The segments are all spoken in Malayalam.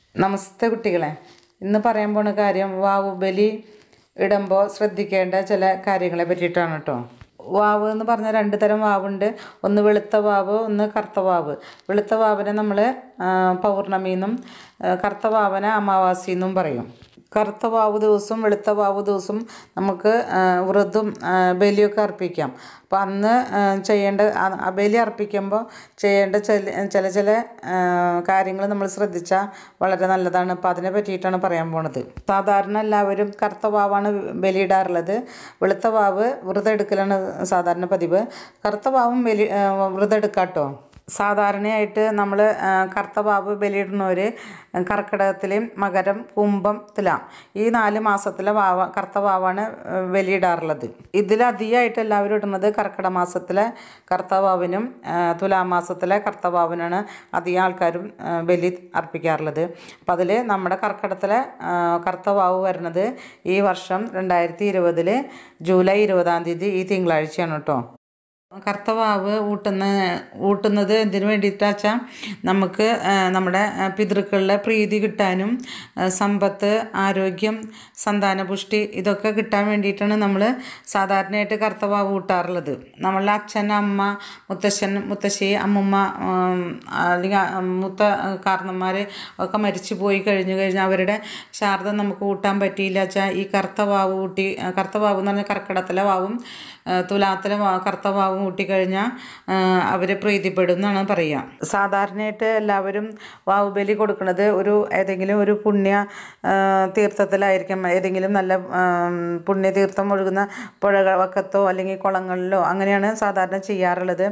നമസ്തേ കുട്ടികളെ ഇന്ന് പറയാൻ പോണ കാര്യം വാവ് ബലി ഇടുമ്പോൾ ശ്രദ്ധിക്കേണ്ട ചില കാര്യങ്ങളെ പറ്റിയിട്ടാണ് കേട്ടോ വാവ് എന്ന് പറഞ്ഞാൽ രണ്ട് തരം വാവുണ്ട് ഒന്ന് വെളുത്ത വാവ് ഒന്ന് കറുത്ത വാവ് വെളുത്ത വാവിനെ നമ്മൾ പൗർണമി എന്നും ആ, കറുത്ത വാവനെ അമാവാസി എന്നും പറയും കറുത്ത വാവ് ദിവസം വെളുത്ത വാവ് ദിവസം നമുക്ക് ആ, വ്രതും ആ, ബലിയൊക്കെ അർപ്പിക്കാം അപ്പം അന്ന് ആ, ചെയ്യേണ്ട ആ- ആ ബലി അർപ്പിക്കുമ്പോൾ ചെയ്യേണ്ട ചില ചില ചില കാര്യങ്ങൾ നമ്മൾ ശ്രദ്ധിച്ചാൽ വളരെ നല്ലതാണ് അപ്പം അതിനെ പറ്റിയിട്ടാണ് പറയാൻ പോണത് സാധാരണ എല്ലാവരും കറുത്ത വാവാണ് ബലിയിടാറുള്ളത് വെളുത്ത വാവ് വ്രതം എടുക്കലാണ് സാധാരണ പതിവ് കറുത്ത വാവും ബലി ആ, വ്രതം എടുക്കാട്ടോ സാധാരണയായിട്ട് നമ്മൾ കറുത്ത വാവ് ബലിയിടുന്നവർ കർക്കിടകത്തിൽ മകരം കുംഭം തുല ഈ നാല് മാസത്തിലെ വാവ കറുത്ത വാവാണ് ആ, ബലിയിടാറുള്ളത് ഇതിലധികമായിട്ട് എല്ലാവരും ഇടുന്നത് കർക്കിടക മാസത്തിലെ കറുത്ത വാവിനും ആ, തുലാമാസത്തിലെ കറുത്ത വാവിനാണ് അധികം ആൾക്കാരും ആ, ബലി അർപ്പിക്കാറുള്ളത് അപ്പോൾ അതിൽ നമ്മുടെ കർക്കിടത്തിലെ ആ, കറുത്ത വാവ് വരുന്നത് ഈ വർഷം രണ്ടായിരത്തി ഇരുപതിൽ ജൂലൈ ഇരുപതാം തീയതി ഈ തിങ്കളാഴ്ചയാണ് കേട്ടോ കറുത്ത വാവ് ഊട്ടുന്ന ഊട്ടുന്നത് എന്തിനു വേണ്ടിയിട്ടാ വെച്ചാൽ നമുക്ക് ആ, നമ്മുടെ ആ, പിതൃക്കളുടെ പ്രീതി കിട്ടാനും ആ, സമ്പത്ത് ആരോഗ്യം സന്താനപുഷ്ടി ഇതൊക്കെ കിട്ടാൻ വേണ്ടിയിട്ടാണ് നമ്മൾ സാധാരണയായിട്ട് കറുത്ത വാവ് ഊട്ടാറുള്ളത് നമ്മളുടെ അച്ഛൻ അമ്മ മുത്തശ്ശൻ മുത്തശ്ശി അമ്മുമ്മ ഉം, അല്ലെങ്കിൽ ആ, മൂത്ത കാരണന്മാർ ഒക്കെ മരിച്ചു പോയി കഴിഞ്ഞു കഴിഞ്ഞാൽ അവരുടെ ശാരദം നമുക്ക് ഊട്ടാൻ പറ്റിയില്ല വെച്ചാൽ ഈ കറുത്ത വാവ് ഊട്ടി ആ, കറുത്ത വാവ് എന്ന് പറഞ്ഞാൽ കർക്കിടത്തിലെ വാവും ആ, തുലാത്തിലെ വാ കറുത്ത വാവും ഊട്ടിക്കഴിഞ്ഞാൽ അവർ പ്രീതിപ്പെടും എന്നാണ് പറയുക സാധാരണയായിട്ട് എല്ലാവരും വാവ് ബലി കൊടുക്കുന്നത് ഒരു ഏതെങ്കിലും ഒരു പുണ്യ ആ, തീർത്ഥത്തിലായിരിക്കും ഏതെങ്കിലും നല്ല ആ, പുണ്യതീർത്ഥം ഒഴുകുന്ന പുഴവക്കത്തോ അല്ലെങ്കിൽ കുളങ്ങളിലോ അങ്ങനെയാണ് സാധാരണ ചെയ്യാറുള്ളത്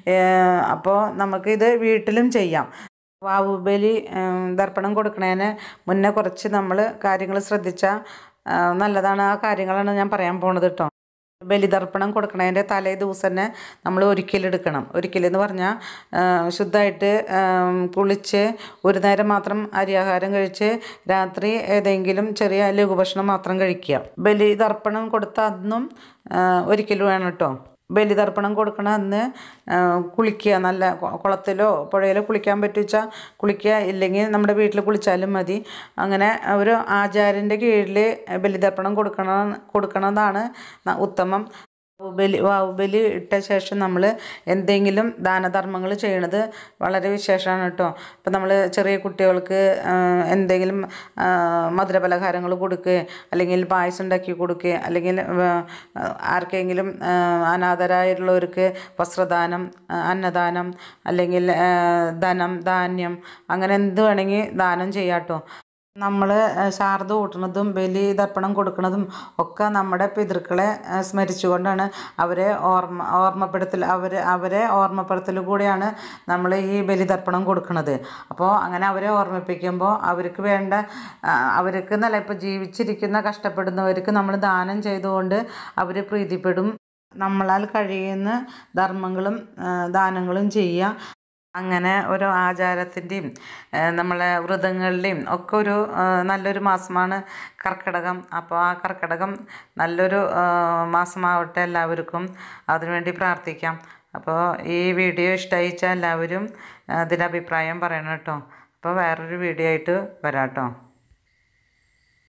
അപ്പോൾ നമുക്കിത് വീട്ടിലും ചെയ്യാം വാവ് ബലി ഉം, ദർപ്പണം കൊടുക്കണതിന് മുന്നേ കുറച്ച് നമ്മൾ കാര്യങ്ങൾ ശ്രദ്ധിച്ചാൽ നല്ലതാണ് ആ കാര്യങ്ങളാണ് ഞാൻ പറയാൻ പോണത് കേട്ടോ ബലിതർപ്പണം കൊടുക്കണതിൻ്റെ തലേ ദിവസം തന്നെ നമ്മൾ ഒരിക്കലെടുക്കണം ഒരിക്കലെന്ന് പറഞ്ഞാൽ ശുദ്ധമായിട്ട് കുളിച്ച് ഒരു നേരം മാത്രം അരിയാഹാരം കഴിച്ച് രാത്രി ഏതെങ്കിലും ചെറിയ ലഘുഭക്ഷണം മാത്രം കഴിക്കുക ബലിതർപ്പണം കൊടുത്ത അന്നും ഒരിക്കലും വേണം കേട്ടോ ബലിതർപ്പണം കൊടുക്കണ അന്ന് ആ, കുളിക്കുക നല്ല കൊ- കുളത്തിലോ പുഴയിലോ കുളിക്കാൻ പറ്റുവെച്ചാൽ കുളിക്കുക ഇല്ലെങ്കിൽ നമ്മുടെ വീട്ടിൽ കുളിച്ചാലും മതി അങ്ങനെ ഒരു ആചാര്യൻ്റെ കീഴിൽ ബലിതർപ്പണം കൊടുക്കണം കൊടുക്കണതാണ് ന- ഉത്തമം ബലി ബലി ഇട്ട ശേഷം നമ്മൾ എന്തെങ്കിലും ദാനധർമ്മങ്ങൾ ചെയ്യണത് വളരെ വിശേഷമാണ് കേട്ടോ ഇപ്പം നമ്മൾ ചെറിയ കുട്ടികൾക്ക് ആ, എന്തെങ്കിലും ആ, മധുരപലഹാരങ്ങൾ കൊടുക്കുക അല്ലെങ്കിൽ പായസം ഉണ്ടാക്കി കൊടുക്കുക അല്ലെങ്കിൽ ആ, ആർക്കെങ്കിലും ആ, അനാഥരായിട്ടുള്ളവർക്ക് വസ്ത്രദാനം ആ, അന്നദാനം അല്ലെങ്കിൽ ആ, ധനം ധാന്യം അങ്ങനെ എന്ത് വേണമെങ്കിൽ ദാനം ചെയ്യാം കേട്ടോ നമ്മൾ ശാരദ കൂട്ടുന്നതും ബലി തർപ്പണം കൊടുക്കുന്നതും ഒക്കെ നമ്മുടെ പിതൃക്കളെ ആ, സ്മരിച്ചുകൊണ്ടാണ് അവരെ ഓർമ്മ ഓർമ്മപ്പെടുത്തൽ അവർ അവരെ ഓർമ്മപ്പെടുത്തൽ കൂടിയാണ് നമ്മൾ ഈ ബലിതർപ്പണം കൊടുക്കുന്നത് അപ്പോൾ അങ്ങനെ അവരെ ഓർമ്മിപ്പിക്കുമ്പോൾ അവർക്ക് വേണ്ട ആ, അവർക്ക് എന്നല്ല ഇപ്പോൾ ജീവിച്ചിരിക്കുന്ന കഷ്ടപ്പെടുന്നവർക്ക് നമ്മൾ ദാനം ചെയ്തുകൊണ്ട് അവർ പ്രീതിപ്പെടും നമ്മളാൽ കഴിയുന്ന ധർമ്മങ്ങളും ആ, ദാനങ്ങളും ചെയ്യുക അങ്ങനെ ഓരോ ആചാരത്തിൻ്റെയും നമ്മളെ വ്രതങ്ങളുടെയും ഒക്കെ ഒരു ആ, നല്ലൊരു മാസമാണ് കർക്കിടകം അപ്പോൾ ആ കർക്കിടകം നല്ലൊരു ആ, മാസമാവട്ടെ എല്ലാവർക്കും അതിനുവേണ്ടി പ്രാർത്ഥിക്കാം അപ്പോൾ ഈ വീഡിയോ ഇഷ്ടമായിച്ചാൽ എല്ലാവരും അതിൻ്റെ അഭിപ്രായം പറയണം കേട്ടോ അപ്പോൾ വേറൊരു വീഡിയോ ആയിട്ട് വരാം കേട്ടോ